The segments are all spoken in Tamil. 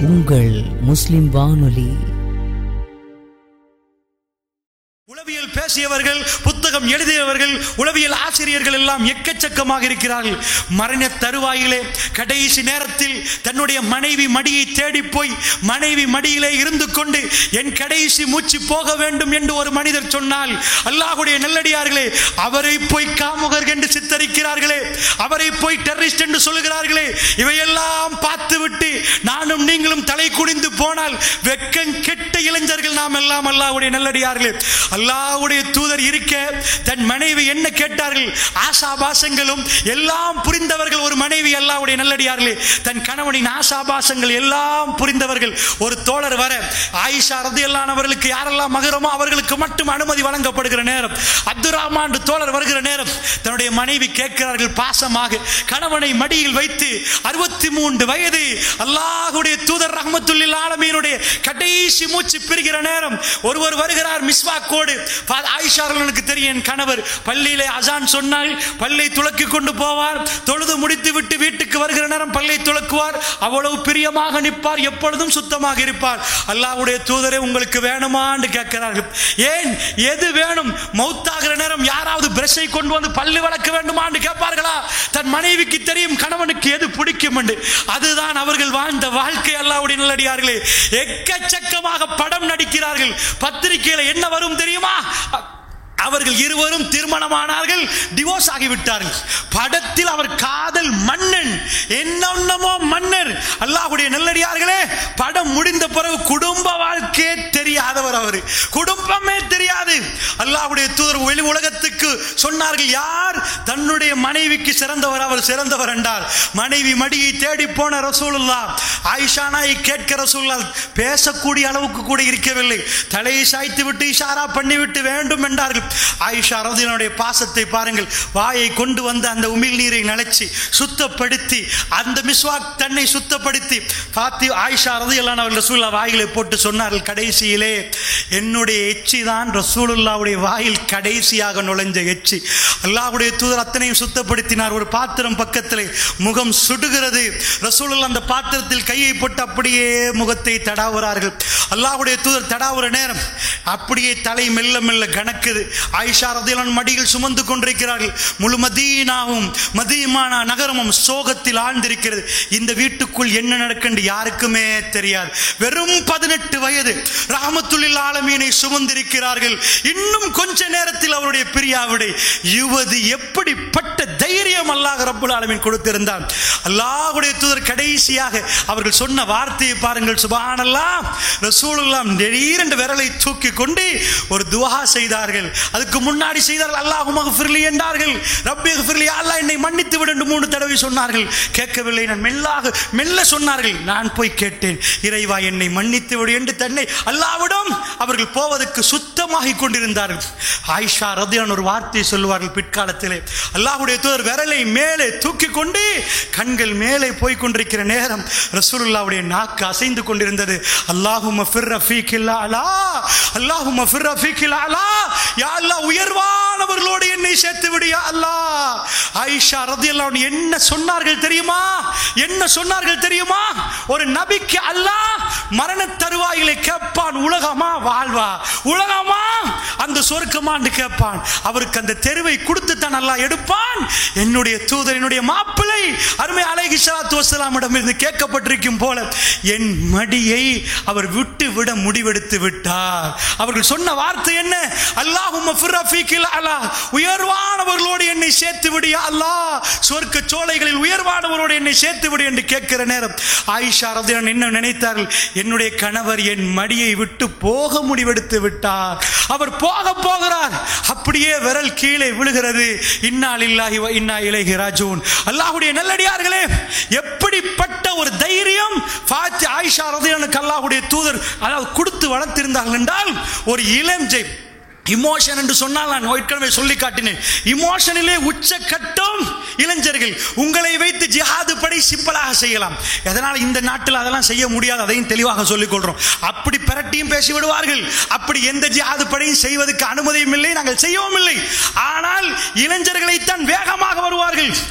உங்கள் முஸ்லிம் வானொலி உளவியல் பேசியவர்கள் புத்தகம் எழுதியவர்கள் உளவியல் ஆசிரியர்கள் எல்லாம் எக்கச்சக்கமாக இருக்கிறார்கள் மரண தருவாயிலே கடைசி நேரத்தில் தன்னுடைய மனைவி மடியை தேடி போய் மனைவி மடியிலே இருந்து கொண்டு என் கடைசி மூச்சு போக வேண்டும் என்று ஒரு மனிதர் சொன்னால் அல்லாஹுடைய நல்லடியார்களே அவரை போய் காமுகர் என்று சித்தரிக்கிறார்களே அவரை போய் டெரரிஸ்ட் என்று சொல்லுகிறார்களே இவையெல்லாம் பார்த்துவிட்டு நானும் நீங்களும் தலை குனிந்து போனால் வெக்கம் கெட்ட இளைஞர்கள் நாம் எல்லாம் அல்லாஹ்வுடைய நல்லடியார்களே அல்லாஹ்வுடைய தூதர் இருக்க தன் மனைவி என்ன கேட்டார்கள் ஆசாபாசங்களும் எல்லாம் புரிந்தவர்கள் ஒரு மனைவி அல்லாஹ்வுடைய நல்லடியார்களே தன் கணவனின் ஆசாபாசங்கள் எல்லாம் புரிந்தவர்கள் ஒரு தோழர் வர ஆயிஷா ரதியல்லான் அவர்களுக்கு யாரெல்லாம் மகரமோ அவர்களுக்கு மட்டும் அனுமதி வழங்கப்படுகிற நேரம் அப்துல் ரஹ்மான் தோழர் வருகிற நேரம் தன்னுடைய மனைவி கேட்கிறார்கள் பாசமாக கணவனை மடியில் வைத்து அறுபத்தி மூன்று வயது அல்லாஹ்வுடைய தூதர் ரஹ்மத்துல்லில் ஆலமீனுடைய கடைசி மூச்சு பிரிகிற நேரம் ஒருவர் வருகிறார் மிஸ்வாக்கோடு பா- ஆயிஷா அவர்களுக்கு தெரியும் என் கணவர் பள்ளியிலே அசான் சொன்னால் பல்லை துலக்கி கொண்டு போவார் தொழுது முடித்து விட்டு வீட்டுக்கு வருகிற நேரம் பல்லை துலக்குவார் அவ்வளவு பிரியமாக நிற்பார் எப்பொழுதும் சுத்தமாக இருப்பார் அல்லாஹ்வுடைய தூதரே உங்களுக்கு வேணுமான்னு கேட்கிறார்கள் ஏன் எது வேணும் மௌத்தாகிற நேரம் யாராவது பிரஷை கொண்டு வந்து பல்லு வளர்க்க வேண்டுமான்னு கேட்பார்களா தன் மனைவிக்கு தெரியும் கணவனுக்கு எது பிடிக்கும் என்று அதுதான் அவர்கள் வாழ்ந்த வாழ்க்கை அல்லாவுடைய நல்லடியார்களே எக்கச்சக்கமாக படம் நடிக்கிறார்கள் பத்திரிகையில என்ன வரும் தெரியுமா அவர்கள் இருவரும் திருமணமானார்கள் டிவோர்ஸ் ஆகிவிட்டார்கள் படத்தில் அவர் காதல் மன்னன் என்னென்னமோ மன்னர் அல்லாஹ்வுடைய நல்லடியார்களே படம் முடிந்த பிறகு குடும்ப வாழ்க்கையே தெரியாதவர் அவர் குடும்பமே தெரியாது அல்லாஹ்வுடைய தூதர் வெளி உலகத்துக்கு சொன்னார்கள் யார் தன்னுடைய மனைவிக்கு சிறந்தவர் அவர் சிறந்தவர் என்றார் மனைவி மடியை தேடி போன ரசூலுல்லா ஆயிஷா நாய் கேட்க ரசூலுல்லா பேசக்கூடிய அளவுக்கு கூட இருக்கவில்லை தலையை சாய்த்து விட்டு இஷாரா பண்ணிவிட்டு வேண்டும் என்றார்கள் ஆயிஷா ரதியனுடைய பாசத்தை பாருங்கள் வாயை கொண்டு வந்த அந்த உமிழ் நீரை நனைச்சி சுத்தப்படுத்தி அந்த மிஸ்வாக் தன்னை சுத்தப்படுத்தி பாத்தி ஆயிஷா ரதியல்லான் அவர்கள் ரசூல்லா வாயிலை போட்டு சொன்னார்கள் கடைசியிலே என்னுடைய எச்சி தான் ரசூலுல்லாவுடைய வாயில் கடைசியாக நுழைஞ்ச எச்சி அல்லாஹ்வுடைய தூதர் அத்தனையும் சுத்தப்படுத்தினார் ஒரு பாத்திரம் பக்கத்திலே முகம் சுடுகிறது ரசூலுல்லா அந்த பாத்திரத்தில் கையை போட்டு அப்படியே முகத்தை தடாவுறார்கள் அல்லாஹ்வுடைய தூதர் தடாவுற நேரம் அப்படியே தலை மெல்ல மெல்ல கணக்குது ஆயிஷா ரதியலான் மடியில் சுமந்து கொண்டிருக்கிறார்கள் முழு மதீனாவும் மதீமானா நகரமும் சோகத்தில் ஆழ்ந்திருக்கிறது இந்த வீட்டுக்குள் என்ன நடக்குன்னு யாருக்குமே தெரியாது வெறும் பதினெட்டு வயது ராமத்துல்லில் ஆலமீனை சுமந்திருக்கிறார்கள் இன்னும் கொஞ்ச நேரத்தில் அவருடைய பிரியாவிடை யுவதி எப்படிப்பட்ட தைரியம் அல்லாஹ் ரப்புல் ஆலமீன் கொடுத்திருந்தான் அல்லாஹ்வுடைய தூதர் கடைசியாக அவர்கள் சொன்ன வார்த்தையை பாருங்கள் சுபஹானல்லாஹ் ரசூலுல்லாம் திடீரென்று விரலை தூக்கி கொண்டு ஒரு துவா செய்தார்கள் அதுக்கு முன்னாடி செய்தார்கள் அல்லாஹ் மகஃபிர்லி என்றார்கள் ரப்பி ஃபிர்லி அல்லாஹ் என்னை மன்னித்து விடு என்று மூணு தடவை சொன்னார்கள் கேட்கவில்லை நான் மெல்லாக மெல்ல சொன்னார்கள் நான் போய் கேட்டேன் இறைவா என்னை மன்னித்து விடு என்று தன்னை அல்லாவிடம் அவர்கள் போவதற்கு சுத்தமாகி கொண்டிருந்தார்கள் ஆயிஷா ரதியான் ஒரு வார்த்தையை சொல்லுவார்கள் பிற்காலத்திலே அல்லாஹ்வுடைய தூதர் விரலை மேலே தூக்கி கொண்டு கண்கள் மேலே போய் கொண்டிருக்கிற நேரம் ரசூலுல்லாவுடைய நாக்கு அசைந்து கொண்டிருந்தது அல்லாஹும்ம ஃபிர் ரஃபீக்கில் அலா அல்லாஹும்ம ஃபிர் ரஃபீக்கில் அலா யா அல்லாஹ் உயர்வானவர்களோடு என்னை சேர்த்து விடு யா அல்லாஹ் ஆயிஷா ரதியல்லாஹு அன்ஹா என்ன சொன்னார்கள் தெரியுமா என்ன சொன்னார்கள் தெரியுமா ஒரு நபிக்கு அல்லாஹ் மரண தருவாயிலே கேட்பான் உலகமா வாழ்வா உலகமா அந்த சொர்க்கமான்னு கேட்பான் அவருக்கு அந்த தெருவை கொடுத்து தான் அல்லாஹ் எடுப்பான் என்னுடைய தூதர் என்னுடைய மாப்பிள்ளை அருமை அலைஹி ஸலாத்து வஸலாமிடம் இருந்து கேட்கப்பட்டிருக்கும் போல என் மடியை அவர் விட்டு விட முடிவெடுத்து விட்டார் அவர்கள் சொன்ன வார்த்தை என்ன அல்லாஹும்ம ஃபிரஃபீக்கில் அலா உயர்வானவர்களோடு என்னை சேர்த்து விடியா அல்லாஹ் சொர்க்க சோலைகளில் உயர்வானவரோடு என்னை சேர்த்து விடு என்று கேட்கிற நேரம் ஆயிஷா ரதியன் என்ன நினைத்தார்கள் என்னுடைய கணவர் என் மடியை விட்டு போக முடிவெடுத்து விட்டார் அவர் போக போகிறார் அப்படியே விரல் கீழே விழுகிறது இன்னால் இல்லாஹி வ இன்னா இலைஹி ராஜூன் அல்லாஹ்வுடைய நல்லடியார்களே எப்படிப்பட்ட ஒரு தைரியம் ஃபாத்தி ஆயிஷா ரதியனுக்கு அல்லாஹ்வுடைய தூதர் அதாவது கொடுத்து வளர்த்திருந்தார்கள் என்றால் ஒரு இளஞ்சை இமோஷன் என்று சொன்னால் நான் ஏற்கனவே சொல்லி காட்டினேன் இமோஷனிலே உச்சக்கட்டம் இளைஞர்கள் உங்களை வைத்து ஜிஹாது படை சிம்பிளாக செய்யலாம் எதனால் இந்த நாட்டில் அதெல்லாம் செய்ய முடியாது அதையும் தெளிவாக சொல்லிக் கொள்றோம் அப்படி பிரட்டியும் பேசி விடுவார்கள் அப்படி எந்த ஜிஹாது படையும் செய்வதற்கு அனுமதியும் இல்லை நாங்கள் செய்யவும் இல்லை ஆனால் இளைஞர்களைத்தான் வேகமாக வருவார்கள்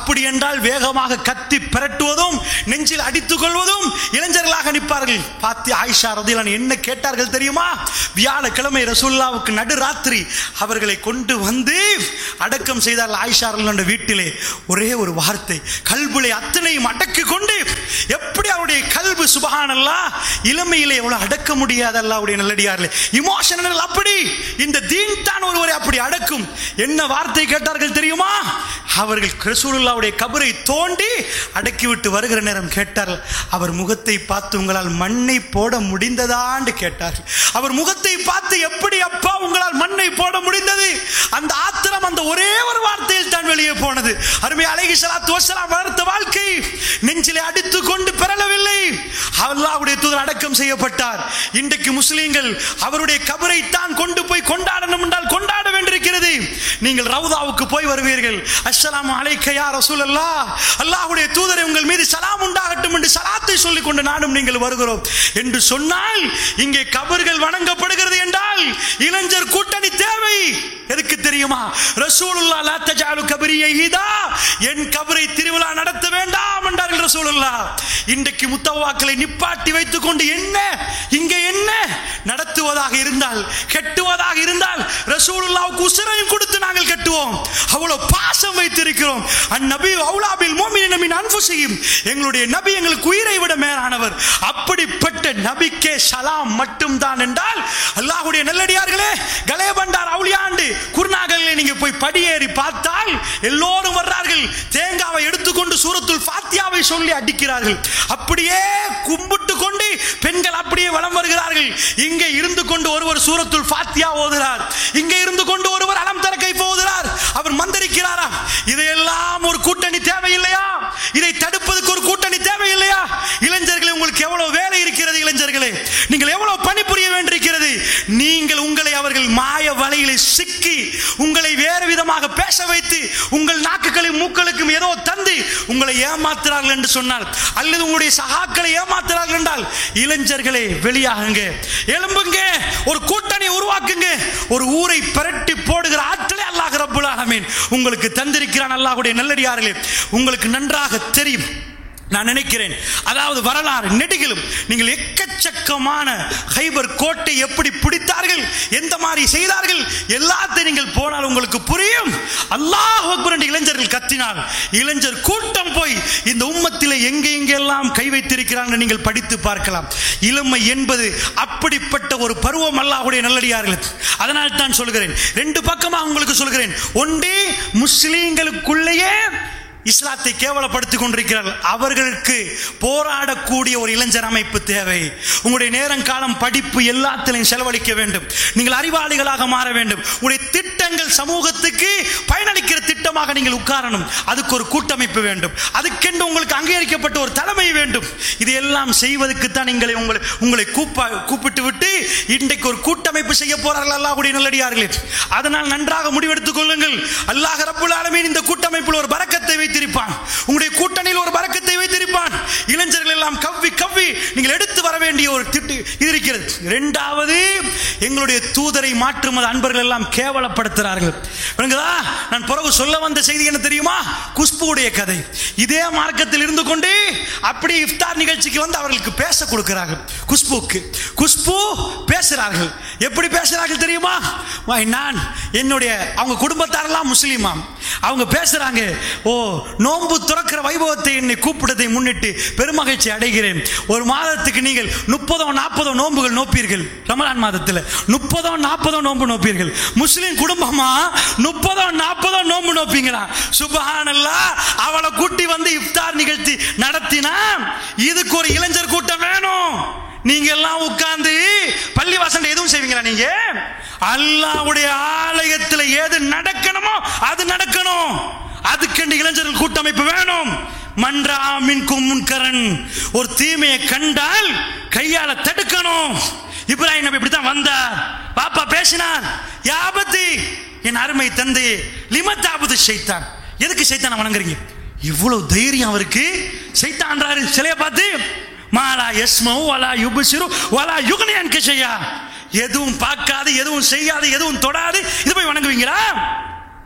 அப்படி என்றால் வேகமாக கத்தி பிரட்டுவதும் நெஞ்சில் அடித்துக் கொள்வதும் இளைஞர்களாக நிற்பார்கள் பார்த்து ஆயிஷா ரதிலான் என்ன கேட்டார்கள் தெரியுமா வியாழக்கிழமை ரசூல்லாவுக்கு நடுராத்திரி அவர்களை கொண்டு வந்து அடக்கம் செய்தார்கள் ஆயிஷா ரதிலான் வீட்டிலே ஒரே ஒரு வார்த்தை கல்புலை அத்தனையும் அடக்கி கொண்டு எப்படி அவருடைய கல்பு சுபஹானல்லா இளமையிலே எவ்வளவு அடக்க முடியாது அல்லாவுடைய நல்லடியார்களே இமோஷனல் அப்படி இந்த தீன் தான் ஒருவரை அப்படி அடக்கும் என்ன வார்த்தை கேட்டார்கள் தெரியுமா அவர்கள் ரசூலுல்லாவுடைய கபரை தோண்டி அடக்கிவிட்டு வருகிற நேரம் கேட்டார்கள் அவர் முகத்தை பார்த்து உங்களால் மண்ணை போட முடிந்ததான்னு கேட்டார்கள் அவர் முகத்தை பார்த்து எப்படி அப்பா உங்களால் மண்ணை போட முடிந்தது அந்த ஆத்திரம் அந்த ஒரே ஒரு வார்த்தையில் தான் வெளியே போனது அருமை அலைகி சலாத்து வசலாம் வளர்த்த வாழ்க்கை நெஞ்சிலே அடித்து கொண்டு பெறலவில்லை அல்லாஹ்வுடைய தூதர் அடக்கம் செய்யப்பட்டார் இன்றைக்கு முஸ்லீம்கள் அவருடைய கபரை தான் கொண்டு போய் கொண்டாடணும் என்றால் கொண்டாட வேண்டியிருக்கிறது நீங்கள் ரவுதாவுக்கு போய் வருவீர்கள் அஸ்ஸலாமு அலைக்க யா ரசூலல்லாஹ் அல்லாஹ்வுடைய தூதரை உங்கள் மீது சலாம் உண்டாகட்டும் என்று சலாத்தை சொல்லிக் கொண்டு நானும் நீங்கள் வருகிறோம் என்று சொன்னால் இங்கே கபர்கள் வணங்கப்படுகிறது என்றால் இளைஞர் கூட்டணி தேவை எதுக்கு தெரியுமா ரசூலுல்லாஹ் லா தஜாலு கபரி ஈதா என் கபரை திருவிழா நடத்த வேண்டாம் என்றார்கள் ரசூலுல்லாஹ் இன்றைக்கு முத்தவாக்களை நிப்பாட்டி வைத்துக் கொண்டு என்ன இங்கே என்ன நடத்துவதாக இருந்தால் கெட்டுவதாக இருந்தால் ரசூலுல்லாவுக்கு உசிரையும் கொடுத்து நாங்கள் கட்டுவோம் அவ்வளவு பாசம் வைத்திருக்கிறோம் அந்நபி அவுலாபில் மோமினின் மின் அன்புசையும் எங்களுடைய நபி எங்களுக்கு உயிரை விட மேலானவர் அப்படிப்பட்ட நபிக்கே சலாம் மட்டும்தான் என்றால் அல்லாஹ்வுடைய நல்லடியார்களே கலேபண்டார் அவுளியாண்டு குருநாகலிலே நீங்க போய் படியேறி பார்த்தால் எல்லோரும் வர்றார்கள் தேங்காவை எடுத்துக்கொண்டு சூரத்துல் ஃபாத்தியாவை சொல்லி அடிக்கிறார்கள் அப்படியே கும்பிட்டு கொண்டு பெண்கள் அப்படியே வலம் வருகிறார்கள் இங்கே இருந்து கொண்டு ஒருவர் சூரத்துல் ஃபாத்தியா ஓதுகிறார் இங்கே இருந்து கொண்டு ஒருவர் அலம் தர கை போகிறார் அவர் மந்திரிக்கிறாரா இதையெல்லாம் ஒரு கூட்டணி தேவையில்லையா இதை தடுப்பதற்கு ஒரு கூட்டணி தேவையில்லையா இளைஞர்களே உங்களுக்கு எவ்வளவு வேலை இருக்கிறது இளைஞர்களே நீங்கள் எவ்வளவு பணிபுரிய வேண்டியிருக்கிறது நீங்கள் உங்களை அவர்கள் மாய வலையிலே சிக்கி உங்களை வேறு விதமாக பேச வைத்து உங்கள் நாக்குகளையும் மூக்களுக்கும் ஏதோ தந்து உங்களை ஏமாத்துறார்கள் என்று சொன்னால் அல்லது உங்களுடைய சகாக்களை ஏமாத்துறார்கள் என்றால் இளைஞர்களே வெளியாகுங்க எழும்புங்க ஒரு கூட்டணி உருவாக்குங்க ஒரு ஊரை பிரட்டி போடுகிற ஆற்றலை அல்லாஹ் ரப்புல் ஆலமீன் உங்களுக்கு தந்திருக்கிறான் அல்லாஹ்வுடைய நல்லடியார்களே உங்களுக்கு நன்றாக தெரியும் நான் நினைக்கிறேன் அதாவது வரலாறு நெடுகிலும் நீங்கள் எக்கச்சக்கமான ஹைபர் கோட்டை எப்படி பிடித்தார்கள் எந்த மாதிரி செய்தார்கள் எல்லாத்தையும் நீங்கள் போனால் உங்களுக்கு புரியும் அல்லாஹ் அக்பர் என்று இளைஞர்கள் கத்தினால் இளைஞர் கூட்டம் போய் இந்த உம்மத்திலே எங்கே எங்கெல்லாம் கை வைத்திருக்கிறார்கள் நீங்கள் படித்து பார்க்கலாம் இளமை என்பது அப்படிப்பட்ட ஒரு பருவம் அல்லாஹ்வுடைய நல்லடியார்கள் அதனால் தான் சொல்கிறேன் ரெண்டு பக்கமாக உங்களுக்கு சொல்கிறேன் ஒன்றே முஸ்லீம்களுக்குள்ளேயே இஸ்லாத்தை கேவலப்படுத்திக் கொண்டிருக்கிறார்கள் அவர்களுக்கு போராடக்கூடிய ஒரு இளைஞர் அமைப்பு தேவை உங்களுடைய நேரம் காலம் படிப்பு எல்லாத்திலையும் செலவழிக்க வேண்டும் நீங்கள் அறிவாளிகளாக மாற வேண்டும் உங்களுடைய திட்டங்கள் சமூகத்துக்கு பயனளிக்கிற திட்டமாக நீங்கள் உட்காரணும் அதுக்கு ஒரு கூட்டமைப்பு வேண்டும் அதுக்கென்று உங்களுக்கு அங்கீகரிக்கப்பட்ட ஒரு தலைமை வேண்டும் இதையெல்லாம் செய்வதற்கு தான் நீங்களை உங்களை உங்களை கூப்பா கூப்பிட்டு விட்டு இன்றைக்கு ஒரு கூட்டமைப்பு செய்ய போறார்கள் அல்லாஹ்வுடைய நல்லடியார்களே அதனால் நன்றாக முடிவெடுத்துக் கொள்ளுங்கள் அல்லாஹ் ரப்புல் ஆலமீன் இந்த கூட்டமைப்பில் ஒரு பரக்கத்தை வைத்திருப்பான் உங்களுடைய கூட்டணியில் ஒரு பரக்கத்தை வைத்திருப்பான் இளைஞர்கள் எல்லாம் கவ்வி கவ்வி நீங்கள் எடுத்து வர வேண்டிய ஒரு திட்டு இது இருக்கிறது இரண்டாவது எங்களுடைய தூதரை மாற்றுமது அன்பர்கள் எல்லாம் கேவலப்படுத்துகிறார்கள் விளங்குதா நான் பிறகு சொல்ல வந்த செய்தி என்ன தெரியுமா குஷ்புடைய கதை இதே மார்க்கத்தில் இருந்து கொண்டு அப்படி இஃப்தார் நிகழ்ச்சிக்கு வந்து அவர்களுக்கு பேச கொடுக்கிறார்கள் குஷ்புக்கு குஷ்பு பேசுகிறார்கள் எப்படி பேசுகிறார்கள் தெரியுமா வை, நான் என்னுடைய அவங்க குடும்பத்தாரெல்லாம் முஸ்லீமாம் அவங்க பேசுறாங்க ஓ நோன்பு துறக்கிற வைபவத்தை என்னை கூப்பிட்டதை முன்னிட்டு பெருமகிழ்ச்சி அடைகிறேன் ஒரு மாதத்துக்கு நீங்கள் முப்பதோ நாற்பதோ நோன்புகள் நோப்பீர்கள் ரமலான் மாதத்தில் முப்பதோ நாற்பதோ நோன்பு நோப்பீர்கள் முஸ்லீம் குடும்பமா முப்பதோ நாற்பதோ நோன்பு நோப்பீங்களா சுபஹானல்லா அவளை கூட்டி வந்து இஃப்தார் நிகழ்ச்சி நடத்தினா இதுக்கு ஒரு இளைஞர் கூட்டம் வேணும் நீங்க எல்லாம் உட்கார்ந்து பள்ளி வாசல் எதுவும் செய்வீங்களா நீங்க அல்லாஹ்வுடைய ஆலயத்தில் ஏது நடக்கணுமோ அது நடக்கணும் அதுக்கென்று இளைஞர்கள் கூட்டமைப்பு வேணும் மன்றாமின் முன்கரன் ஒரு தீமையை கண்டால் கையால தடுக்கணும் இப்ராஹிம் நபி இப்படித்தான் வந்தார் பாப்பா பேசினார் யாபத்தி என் அருமை தந்தை லிமத்தாபுது சைத்தான் எதுக்கு சைத்தான வணங்குறீங்க இவ்வளவு தைரியம் அவருக்கு சைத்தான்றாரு சிலையை பார்த்து மாலா எஸ்மோ வலா யுபசிரு வலா யுகனியான் கிஷையா எதுவும் பார்க்காது எதுவும் செய்யாது எதுவும் தொடாது இது போய் வணங்குவீங்களா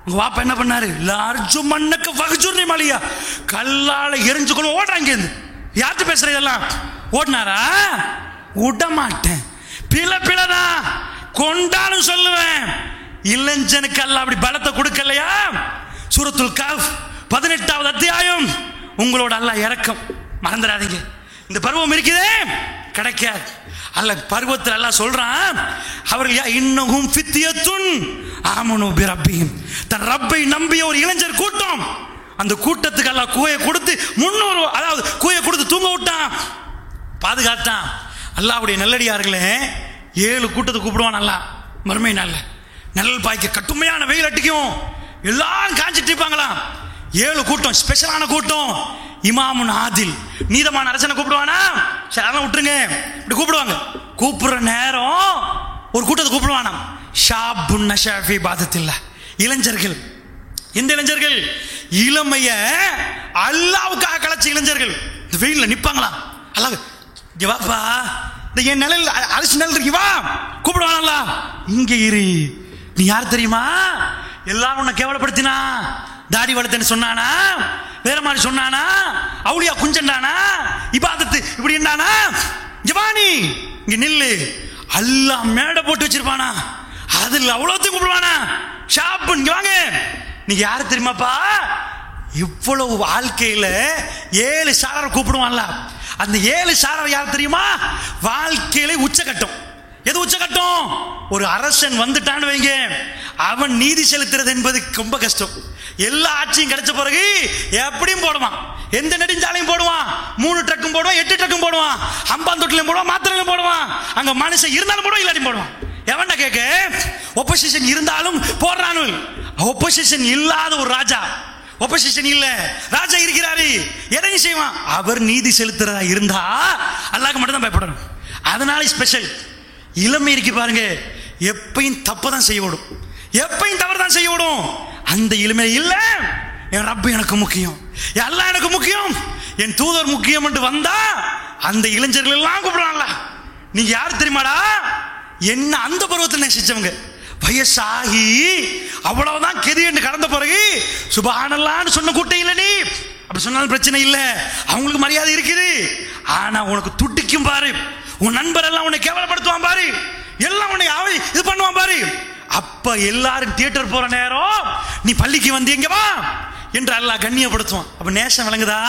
உங்க வாப்பா என்ன பண்ணாரு லார்ஜு மண்ணுக்கு வகுஜுர்னி மலியா கல்லால எரிஞ்சுக்கணும் ஓடுறாங்க இருந்து யார்கிட்ட பேசுற இதெல்லாம் ஓடினாரா விட மாட்டேன் பிள பிளதான் கொண்டாலும் சொல்லுவேன் இளைஞனுக்கு அல்ல அப்படி பலத்தை கொடுக்கலையா சூரத்துல் காஃப் பதினெட்டாவது அத்தியாயம் உங்களோட அல்லாஹ் இறக்கம் மறந்துடாதீங்க இந்த பருவம் இருக்குதே கிடைக்காது அல்ல பருவத்தில் எல்லாம் சொல்றான் அவர்கள் யா இன்னகும் ஃபித்தியத்துன் ஆமனு பிரப்பியும் தன் ரப்பை நம்பிய ஒரு இளைஞர் கூட்டம் அந்த கூட்டத்துக்கு எல்லாம் கூயை கொடுத்து முன்னூறு அதாவது கூயை கொடுத்து தூங்க விட்டான் பாதுகாத்தான் அல்லாவுடைய நல்லடியார்களே ஏழு கூட்டத்தை கூப்பிடுவான் நல்லா மறுமை நாள்ல நிழல் பாய்க்க கட்டுமையான வெயில் அடிக்கும் எல்லாம் காஞ்சிட்டு இருப்பாங்களாம் ஏழு கூட்டம் ஸ்பெஷலான கூட்டம் இமாமுன் ஆதில் நீதமான அரசனை கூப்பிடுவானா சரி அதெல்லாம் விட்டுருங்க இப்படி கூப்பிடுவாங்க கூப்பிடுற நேரம் ஒரு கூட்டத்தை கூப்பிடுவானா ஷாபுன் நஷாஃபி பாதத்தில் இளைஞர்கள் எந்த இளைஞர்கள் இளமைய அல்லாவுக்காக கலைச்ச இளைஞர்கள் இந்த வெயில்ல நிப்பாங்களா அல்லாஹ் இங்க வாப்பா இந்த என் நிலையில் அரிசி நிழல் இருக்கு வா கூப்பிடுவானல்ல இங்க இரு நீ யார் தெரியுமா எல்லாரும் உன்னை கேவலப்படுத்தினா தாடி வளர்த்தேன்னு சொன்னானா வேற மாதிரி சொன்னானா அவுளியா குஞ்சண்டானா இபாதத்து இப்படி என்னானா இங்க வா நீ இங்க நில்லு அல்லாஹ் மேடை போட்டு வச்சிருப்பானா அதில் அவ்வளோத்தையும் கூப்பிடுவானா ஷாப்பு இங்க வாங்க நீங்க யாரு தெரியுமாப்பா இவ்வளவு வாழ்க்கையில ஏழு சாரரை கூப்பிடுவான்ல அந்த ஏழு சாரர் யார் தெரியுமா வாழ்க்கையில உச்சகட்டம் எது உச்சகட்டம் ஒரு அரசன் வந்துட்டான்னு வைங்க அவன் நீதி செலுத்துறது என்பது ரொம்ப கஷ்டம் எல்லா ஆட்சியும் கிடைச்ச பிறகு எப்படியும் போடுவான் எந்த நெடுஞ்சாலையும் போடுவான் மூணு ட்ரக்கும் போடுவான் எட்டு ட்ரக்கும் போடுவான் அம்பாந்தொட்டிலையும் போடுவான் மாத்திரையிலும் போடுவான் அங்க மனுஷன் இருந்தாலும் போடுவான் இல்லாட்டியும் போடுவான் எவன்டா கேட்க ஒப்போசிஷன் இருந்தாலும் போடுறானு ஒப்போசிஷன் இல்லாத ஒரு ராஜா ஒப்போசிஷன் இல்ல ராஜா இருக்கிறாரு எதையும் செய்வான் அவர் நீதி செலுத்துறதா இருந்தா அல்லாஹ்க்கு மட்டும் தான் பயப்படணும் அதனால ஸ்பெஷல் இளமை இருக்கு பாருங்க எப்பயும் தப்பு தான் செய்ய விடும் எப்பயும் தவறு தான் செய்ய விடும் அந்த இளமை இல்ல என் ரப்பு எனக்கு முக்கியம் எல்லாம் எனக்கு முக்கியம் என் தூதர் முக்கியம் என்று வந்தா அந்த இளைஞர்கள் எல்லாம் கூப்பிடுறான்ல நீங்க யார் தெரியுமாடா என்ன அந்த பருவத்தில் நேசிச்சவங்க வயசாகி அவ்வளவுதான் கெதி என்று கடந்த பிறகு சுபஹானல்லான்னு சொன்ன கூட்டம் இல்லை நீ அப்படி சொன்னாலும் பிரச்சனை இல்லை அவங்களுக்கு மரியாதை இருக்குது ஆனா உனக்கு துட்டிக்கும் பாரு உன் நண்பர் எல்லாம் உன்னை கேவலப்படுத்துவான் பாரு எல்லாம் உன்னை அவை இது பண்ணுவான் பாரு அப்ப எல்லாரும் தியேட்டர் போற நேரம் நீ பள்ளிக்கு வந்து எங்க வா என்று அல்லாஹ் கண்ணியப்படுத்துவான் அப்ப நேசம் விளங்குதா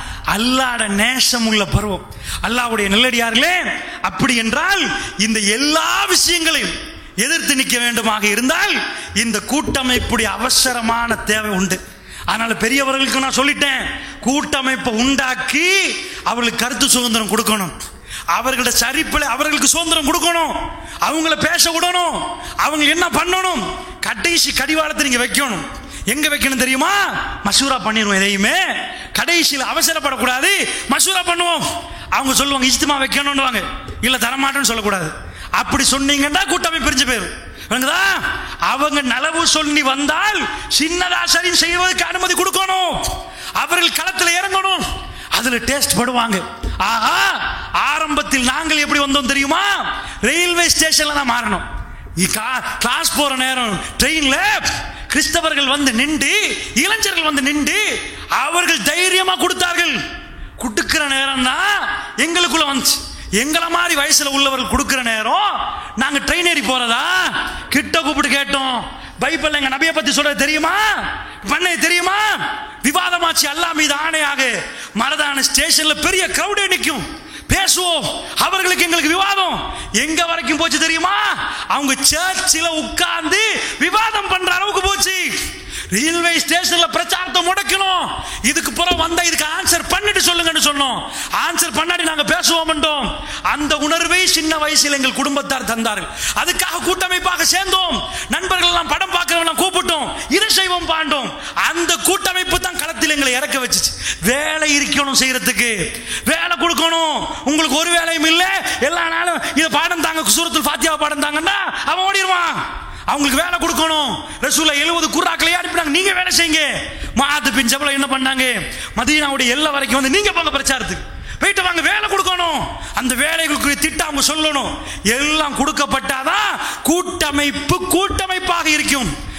அல்லாட நேசம் உள்ள பருவம் அல்லாஹ்வுடைய நல்லடியார்களே அப்படி என்றால் இந்த எல்லா விஷயங்களையும் எதிர்த்து நிற்க வேண்டுமாக இருந்தால் இந்த கூட்டமைப்புடைய அவசரமான தேவை உண்டு அதனால பெரியவர்களுக்கு நான் சொல்லிட்டேன் கூட்டமைப்பை உண்டாக்கி அவர்களுக்கு கருத்து சுதந்திரம் கொடுக்கணும் அவர்களோட சரிப்பில் அவர்களுக்கு சுதந்திரம் கொடுக்கணும் அவங்கள பேச விடணும் அவங்க என்ன பண்ணணும் கடைசி கடிவாளத்தை நீங்க வைக்கணும் எங்க வைக்கணும் தெரியுமா மசூரா பண்ணிடுவோம் எதையுமே கடைசியில் அவசரப்படக்கூடாது மசூரா பண்ணுவோம் அவங்க சொல்லுவாங்க இஷ்டமா வைக்கணும்னுவாங்க இல்ல தரமாட்டேன்னு சொல்லக்கூடாது அப்படி சொன்னீங்கன்னா கூட்டமை பிரிஞ்சு போயிடும் விளங்குதா? அவங்க நலவு சொல்லி வந்தால் சின்னதா சரி செய்வதற்கு அனுமதி கொடுக்கணும் அவர்கள் களத்தில் இறங்கணும் அதுல டேஸ்ட் படுவாங்க ஆஹா ஆரம்பத்தில் நாங்கள் எப்படி வந்தோம் தெரியுமா ரயில்வே ஸ்டேஷன்ல தான் மாறணும் இ- கா- கிளாஸ் போற நேரம் ட்ரெயின்ல கிறிஸ்தவர்கள் வந்து நின்று இளைஞர்கள் வந்து நின்று அவர்கள் தைரியமா கொடுத்தார்கள் கொடுக்கிற நேரம் தான் எங்களுக்குள்ள வந்துச்சு எங்களை மாதிரி வயசுல உள்ளவர்கள் கொடுக்கிற நேரம் நாங்க ட்ரெயின் ஏறி போறதா கிட்ட கூப்பிட்டு கேட்டோம் பைபிள் எங்க நபியை பத்தி சொல்றது தெரியுமா பண்ண தெரியுமா விவாதமாச்சு அல்லா மீது ஆணையாக மரதான ஸ்டேஷன்ல பெரிய கிரௌடே நிற்கும் பேசுவோம் அவர்களுக்கு எங்களுக்கு விவாதம் எங்க வரைக்கும் போச்சு தெரியுமா அவங்க சர்ச்சில் உட்கார்ந்து விவாதம் பண்ற அளவுக்கு போச்சு ரயில்வே ஸ்டேஷன்ல பிரச்சாரத்தை முடக்கணும் இதுக்கு புறம் வந்தா இதுக்கு ஆன்சர் பண்ணிட்டு சொல்லுங்கன்னு சொன்னோம் ஆன்சர் பண்ணாடி நாங்க பேசுவோம் அந்த உணர்வை சின்ன வயசில் எங்கள் குடும்பத்தார் தந்தார்கள் அதுக்காக கூட்டமைப்பாக சேர்ந்தோம் நண்பர்கள் எல்லாம் படம் பார்க்கிறவங்க கூப்பிட்டோம் இதை செய்வோம் பாண்டோம் அந்த கூட்டமைப்பு தான் களத்தில் எங்களை இறக்க வச்சுச்சு வேலை இருக்கணும் செய்யறதுக்கு வேலை கொடுக்கணும் உங்களுக்கு ஒரு வேலையும் இல்லை எல்லா நாளும் இதை பாடம் தாங்க சூரத்தில் ஃபாத்தியா பாடம் தாங்கன்னா அவன் ஓடிடுவான் அவங்களுக்கு வேலை கொடுக்கணும் ரசூல எழுபது குர்ராக்களை அனுப்பினாங்க நீங்க வேலை செய்யுங்க மாத்து பின் ஜபல என்ன பண்ணாங்க மதீனாவுடைய எல்லை வரைக்கும் வந்து நீங்க போங்க பிரச்சாரத்துக்கு போயிட்டு வாங்க வேலை கொடுக்கணும் அந்த வேலைகளுக்கு திட்டம் அவங்க சொல்லணும் எல்லாம் கொடுக்கப்பட்டாதான் கூட்டமைப்பு கூட்டமைப்பாக இருக்கும்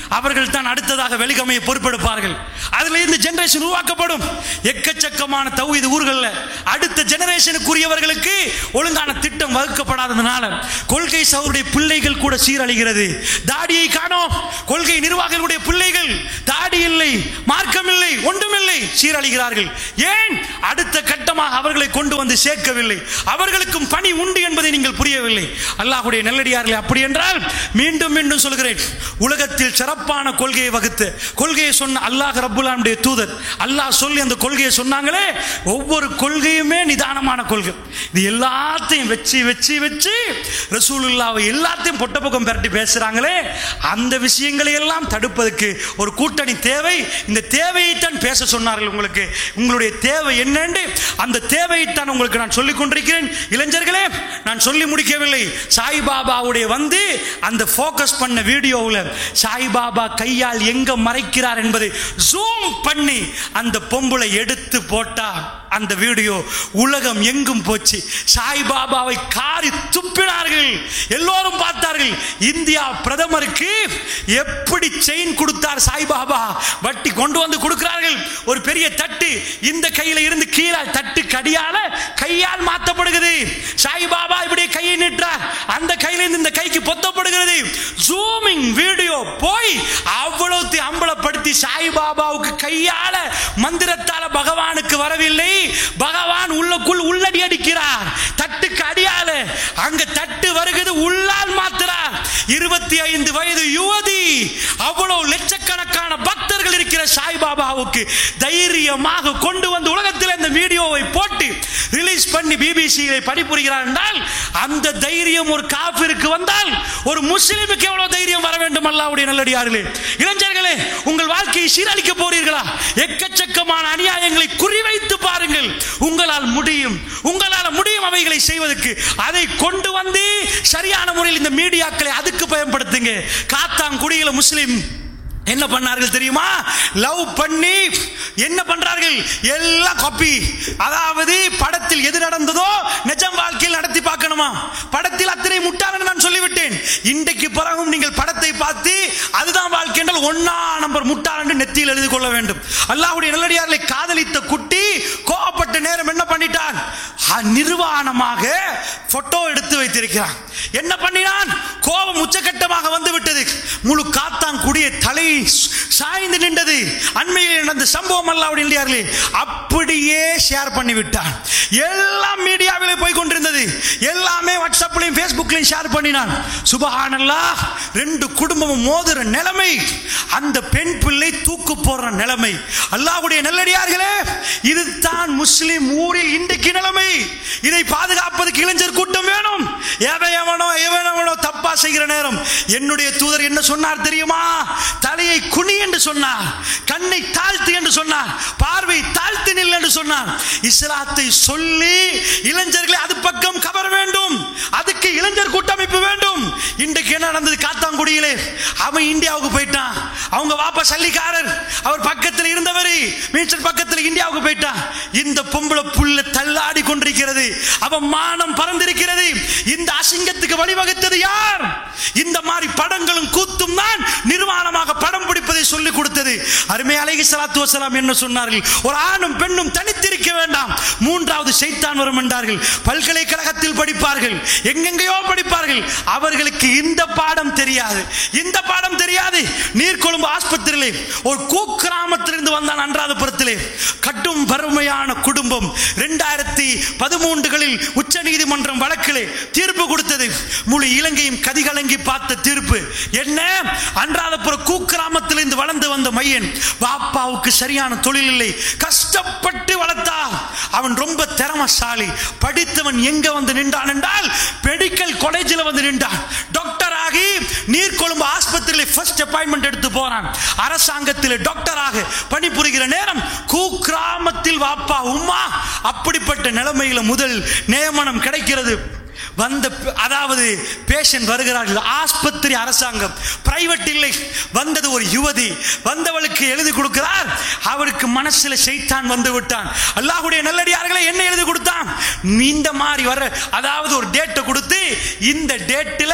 அவர்கள் தான் அடுத்ததாக வெளிகமையை பொறுப்பெடுப்பார்கள் அதுல இருந்து ஜெனரேஷன் உருவாக்கப்படும் எக்கச்சக்கமான தௌஹீத் ஊர்களில் அடுத்த ஜெனரேஷனுக்குரியவர்களுக்கு ஒழுங்கான திட்டம் வகுக்கப்படாததுனால கொள்கை சவருடைய பிள்ளைகள் கூட சீரழிகிறது தாடியை காணோம் கொள்கை நிர்வாகிகளுடைய பிள்ளைகள் தாடி இல்லை மார்க்கம் இல்லை ஒன்றுமில்லை சீரழிகிறார்கள் ஏன் அடுத்த கட்டமாக அவர்களை கொண்டு வந்து சேர்க்கவில்லை அவர்களுக்கும் பணி உண்டு என்பதை நீங்கள் புரியவில்லை அல்லாஹ்வுடைய நல்லடியார்களே அப்படி என்றால் மீண்டும் மீண்டும் சொல்கிறேன் உலகத்தில் சிறப்பான கொள்கையை வகுத்து கொள்கையை சொன்ன அல்லாஹ் ரப்புல்லானுடைய தூதர் அல்லாஹ் சொல்லி அந்த கொள்கையை சொன்னாங்களே ஒவ்வொரு கொள்கையுமே நிதானமான கொள்கை இது எல்லாத்தையும் வச்சு வச்சு வச்சு ரசூலுல்லாவை எல்லாத்தையும் பொட்ட பக்கம் பெரட்டி பேசுறாங்களே அந்த விஷயங்களை எல்லாம் தடுப்பதற்கு ஒரு கூட்டணி தேவை இந்த தேவையைத்தான் பேச சொன்னார்கள் உங்களுக்கு உங்களுடைய தேவை என்னன்னு அந்த தேவையைத்தான் உங்களுக்கு நான் சொல்லிக் கொண்டிருக்கிறேன் இளைஞர்களே நான் சொல்லி முடிக்கவில்லை சாய்பாபாவுடைய வந்து அந்த ஃபோக்கஸ் பண்ண வீடியோவில் சாய்பாபா கையால் எங்க மறைக்கிறார் என்பதை ஜூம் பண்ணி அந்த பொம்பளை எடுத்து போட்டா அந்த வீடியோ உலகம் எங்கும் போச்சு சாய்பாபாவை காரி துப்பினார்கள் எல்லோரும் பார்த்தார்கள் இந்தியா பிரதமருக்கு எப்படி செயின் கொடுத்தார் சாய்பாபா வட்டி கொண்டு வந்து கொடுக்கிறார்கள் ஒரு பெரிய தட்டு இந்த கையில இருந்து கீழே தட்டு கடியால கையால் மாற்றப்படுகிறது சாய்பாபா இப்படி கையை நீட்டார் அந்த கையில இருந்து இந்த கைக்கு பொத்தப்படுகிறது ஜூமிங் வீடியோ போய் அவ்வளவு அம்பலப்படுத்தி சாய்பாபாவுக்கு கையால மந்திரத்தால பகவானுக்கு வரவில்லை பகவான் உள்ளக்குள் உள்ளடி அடிக்கிறார் தட்டுக்கு அடியால அங்க தட்டு வருகிறது உள்ளால் மாத்திரார் இருபத்தி ஐந்து வயது யுவதி அவ்வளவு லட்சக்கணக்கான பக்தர்கள் இருக்கிற சாய்பாபாவுக்கு தைரியமாக கொண்டு வந்து உலகத்தில் இந்த வீடியோவை போட்டு ரிலீஸ் பண்ணி பிபிசியை பணிபுரிகிறார் என்றால் அந்த தைரியம் ஒரு காபிற்கு வந்தால் ஒரு முஸ்லிமுக்கு எவ்வளவு தைரியம் வர வேண்டும் அல்லாவுடைய நல்லடியார்களே இளைஞர்களே உங்கள் வாழ்க்கையை சீரழிக்க போறீர்களா எக்கச்சக்கமான அநியாயங்களை குறிவைத்து பாருங்கள் உங்களால் முடியும் உங்களால் முடியும் அவைகளை செய்வதற்கு அதை கொண்டு வந்து சரியான முறையில் இந்த மீடியாக்களை அதுக்கு பயன்படுத்துங்க காத்தாங்குடியில முஸ்லிம் என்ன பண்ணார்கள் தெரியுமா லவ் பண்ணி என்ன பண்றார்கள் எல்லாம் காப்பி அதாவது படத்தில் எது நடந்ததோ நிஜம் வாழ்க்கையில் நடத்தி பார்க்கணுமா படத்தில் அத்தனை முட்டாளன் நான் சொல்லிவிட்டேன் இன்றைக்கு பிறகும் நீங்கள் படத்தை பார்த்து அதுதான் வாழ்க்கை என்றால் ஒன்னா நம்பர் முட்டாளன் நெத்தியில் எழுதி கொள்ள வேண்டும் அல்லாஹ்வுடைய நல்லடியார்களை காதலித்த குட்டி கோவப்பட்ட நேரம் என்ன பண்ணிட்டான் அ- நிர்வாணமாக போட்டோ எடுத்து வைத்திருக்கிறான் என்ன பண்ணினான் கோபம் உச்சகட்டமாக வந்து விட்டது முழு காத்தாங்குடிய தலை சாய்ந்து நின்றது அண்மையில் நடந்த சம்பவம் அல்லாவுடைய இல்லையார்களே அப்படியே ஷேர் பண்ணி விட்டான் எல்லாம் மீடியாவிலே போய் கொண்டிருந்தது எல்லாமே வாட்ஸ்அப்லையும் ஃபேஸ்புக்லையும் ஷேர் பண்ணினான் சுபஹானல்லா ரெண்டு குடும்பமும் மோதுற நிலைமை அந்த பெண் பிள்ளை தூக்கு போடுற நிலைமை அல்லாஹ்வுடைய நல்லடியார்களே இதுதான் முஸ்லிம் ஊரில் இன்றைக்கு நிலைமை இதை பாதுகாப்பதற்கு இளைஞர் கூட்டம் வேணும் எவன் எவனோ எவன் எவனோ தப்பா செய்கிற நேரம் என்னுடைய தூதர் என்ன சொன்னார் தெரியுமா தலையை குனி என்று சொன்னார் கண்ணை தாழ்த்து என்று சொன்னார் பார்வை தாழ்த்து நில் என்று சொன்னார் இஸ்லாத்தை சொல்லி இளைஞர்களை அது பக்கம் கவர வேண்டும் அதுக்கு இளைஞர் கூட்டமைப்பு வேண்டும் இன்றைக்கு என்ன நடந்தது காத்தாங்குடியிலே அவன் இந்தியாவுக்கு போயிட்டான் அவங்க வாப்பா சல்லிக்காரர் அவர் பக்கத்தில் இருந்தவர் மீச்சர் பக்கத்தில் இந்தியாவுக்கு போயிட்டான் இந்த பொம்பளை புல்ல தள்ளாடி கொண்டிருக்கிறது அவன் மானம் பறந்திருக்கிறது இந்த அசிங்கத்துக்கு வழிவகுத்தது யார் இந்த மாதிரி படங்களும் கூத்தும் தான் நிர்வாணமாக படம் பிடிப்பதை சொல்லிக் கொடுத்தது அருமை அலைஹி ஸலாத்து வஸலாம் என்ன சொன்னார்கள் ஒரு ஆணும் பெண்ணும் தனித்திருக்க வேண்டாம் மூன்றாவது சைத்தான் வரும் என்றார்கள் பல்கலைக்கழகத்தில் படிப்பார்கள் எங்கெங்கேயோ படிப்பார்கள் அவர்களுக்கு இந்த பாடம் தெரியாது இந்த பாடம் தெரியாது நீர்கொழும்பு ஆஸ்பத்திரியிலே ஒரு கூக்கிராமத்திலிருந்து வந்தான் அன்றாதபுரத்திலே கட்டும் வறுமையான குடும்பம் ரெண்டாயிரத்தி பதிமூன்றுகளில் உச்ச நீதிமன்றம் வழக்கிலே தீர்ப்பு கொடுத்தது முழு இலங்கையும் கதிகலங்கி பார்த்த தீர்ப்பு என்ன அன்றாதபுர கூக்கிராமத்திலிருந்து வளர்ந்து வந்த மையன் பாப்பாவுக்கு சரியான தொழில் இல்லை கஷ்டப்பட்டு வளர்த்தா அவன் ரொம்ப திறமசாலி படித்தவன் எங்க வந்து நின்றான் என்றால் மெடிக்கல் காலேஜில் வந்து நின்றான் டாக்டர் ஆகி நீர்கொழும்பு ஆஸ்பத்திரியில் ஃபர்ஸ்ட் அப்பாயின்மெண்ட் எடுத்து போறான் அரசாங்கத்தில் டாக்டராக பணிபுரிகிற நேரம் கூக்கிராமத்தில் வாப்பா உம்மா அப்படிப்பட்ட நிலைமையில முதல் நியமனம் கிடைக்கிறது வந்த ப- அதாவது பேஷண்ட் வருகிறார்கள் ஆஸ்பத்திரி அரசாங்கம் பிரைவேட் இல்லை வந்தது ஒரு யுவதி வந்தவளுக்கு எழுதி கொடுக்கிறார் அவருக்கு மனசுல செய்தான் வந்து விட்டான் அல்லாஹ்வுடைய நல்லடியார்களை என்ன எழுதி கொடுத்தான் இந்த மாதிரி வர அதாவது ஒரு டேட்டை கொடுத்து இந்த டேட்டில்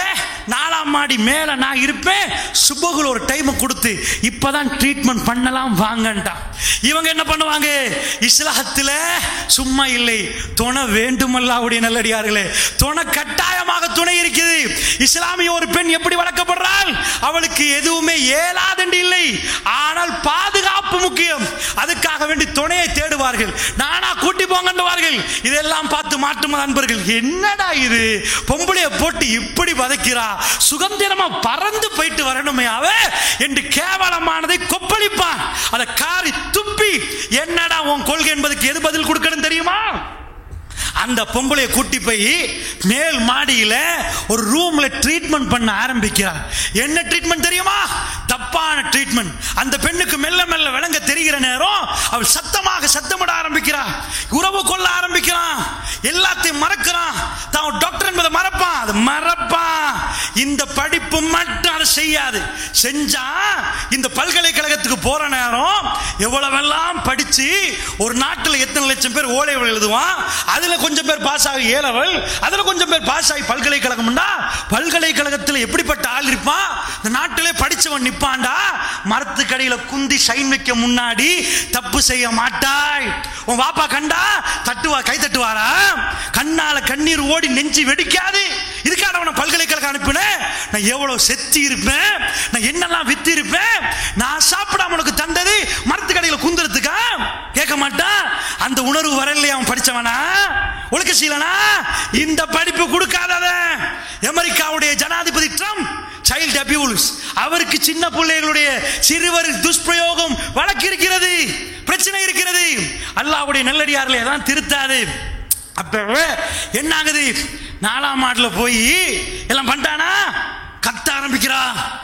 நாலாம் மாடி மேல நான் இருப்பேன் சுபகுல் ஒரு டைம் கொடுத்து இப்பதான் ட்ரீட்மெண்ட் பண்ணலாம் வாங்கன்ட்டான் இவங்க என்ன பண்ணுவாங்க இஸ்லாத்துல சும்மா இல்லை துணை வேண்டுமல்லாவுடைய நல்லடியார்களே துணை கட்டாயமாக துணை இருக்குது இஸ்லாமிய ஒரு பெண் எப்படி வளர்க்கப்படுறாள் அவளுக்கு எதுவுமே ஏலாதென்று இல்லை ஆனால் பாதுகாப்பு முக்கியம் அதுக்காக வேண்டி துணையை தேடுவார்கள் நானா கூட்டி போங்கன்றுவார்கள் இதெல்லாம் பார்த்து மாற்றும் அன்பர்கள் என்னடா இது பொம்பளைய போட்டு இப்படி வதைக்கிறா சுதந்திரமா பறந்து போயிட்டு வரணுமே அவ என்று கேவலமானதை கொப்பளிப்பான் அதை காரி துப்பி என்னடா உன் கொள்கை என்பதுக்கு எது பதில் கொடுக்கணும் தெரியுமா அந்த பொம்பளைய கூட்டி போய் மேல் மாடியில ஒரு ரூம்ல ட்ரீட்மெண்ட் பண்ண ஆரம்பிக்கிறார் என்ன ட்ரீட்மெண்ட் தெரியுமா தப்பான ட்ரீட்மெண்ட் அந்த பெண்ணுக்கு மெல்ல மெல்ல விளங்க தெரிகிற நேரம் அவள் சத்தமாக சத்தமிட ஆரம்பிக்கிறார் உறவு கொள்ள ஆரம்பிக்கிறான் எல்லாத்தையும் மறக்கிறான் தான் டாக்டர் என்பதை மறப்பான் அது மறப்பான் இந்த படிப்பு மட்டும் அதை செய்யாது செஞ்சா இந்த பல்கலைக்கழகத்துக்கு போற நேரம் எவ்வளவெல்லாம் படிச்சு ஒரு நாட்டில் எத்தனை லட்சம் பேர் ஓலைகள் எழுதுவான் அதுல கொஞ்சம் பேர் பாஸ் ஆகி ஏலவல் அதுல கொஞ்சம் பேர் பாஸ் ஆகி பல்கலைக்கழகம்டா பல்கலைக்கழகத்தில் எப்படிப்பட்ட ஆள் இருப்பான் இந்த நாட்டிலே படிச்சவன் நிப்பான்டா மரத்துக்கடியில குந்தி சைன் வைக்க முன்னாடி தப்பு செய்ய மாட்டாய் உன் வாப்பா கண்டா தட்டுவா கை தட்டுவாரா கண்ணால கண்ணீர் ஓடி நெஞ்சு வெடிக்காது இதுக்காக அவனை பல்கலைக்கழகம் அனுப்பினேன் நான் எவ்வளவு செத்து இருப்பேன் நான் என்னெல்லாம் வித்து இருப்பேன் நான் சாப்பிடாம உனக்கு தந்தது மரத்துக்கடையில குந்துறதுக்கா கேட்க மாட்டான் அந்த உணர்வு வரலையே அவன் படிச்சவனா ஒழுக்க சீலனா இந்த படிப்பு கொடுக்காதத அமெரிக்காவுடைய ஜனாதிபதி ட்ரம்ப் சைல்ட் அபியூஸ் அவருக்கு சின்ன பிள்ளைகளுடைய சிறுவர் துஷ்பிரயோகம் வழக்கு இருக்கிறது பிரச்சனை இருக்கிறது அல்லாவுடைய நல்லடியார்களை தான் திருத்தாது அப்ப என்ன ஆகுது நாலாம் மாட்டுல போய் எல்லாம் பண்ணிட்டானா கத்த ஆரம்பிக்கிறா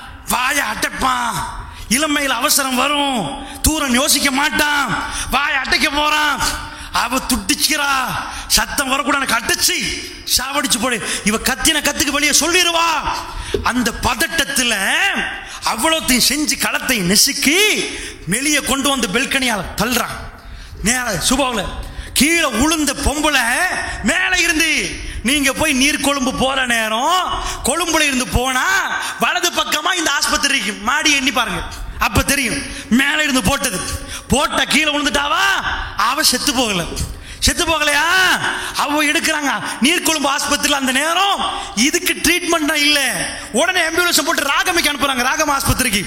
வாய அடைப்பான் இளமையில் அவசரம் வரும் தூரம் யோசிக்க மாட்டான் வாய அடைக்க போறான் அவ துட்டிச்சுக்கிறா சத்தம் வரக்கூடாது கட்டுச்சு சாவடிச்சு போடு இவ கத்தின கத்துக்கு வெளியே சொல்லிடுவா அந்த பதட்டத்துல அவ்வளோத்தையும் செஞ்சு களத்தை நெசுக்கி வெளியே கொண்டு வந்து பெல்கனியால தள்ளுறான் நேர சுபாவில் கீழே உளுந்த பொம்பளை மேலே இருந்து நீங்க போய் நீர் கொழும்பு போற நேரம் கொழும்புல இருந்து போனா வலது பக்கமா இந்த ஆஸ்பத்திரி இருக்கு மாடி எண்ணி பாருங்க அப்ப தெரியும் மேலே இருந்து போட்டது போட்ட கீழே விழுந்துட்டாவா அவ செத்து போகல செத்து போகலையா அவ எடுக்கிறாங்க நீர்கொழும்பு ஆஸ்பத்திரியில் அந்த நேரம் இதுக்கு ட்ரீட்மெண்ட் இல்ல உடனே ஆம்புலன்ஸ் போட்டு ராகமிக்கு அனுப்புறாங்க ராகம் ஆஸ்பத்திரிக்கு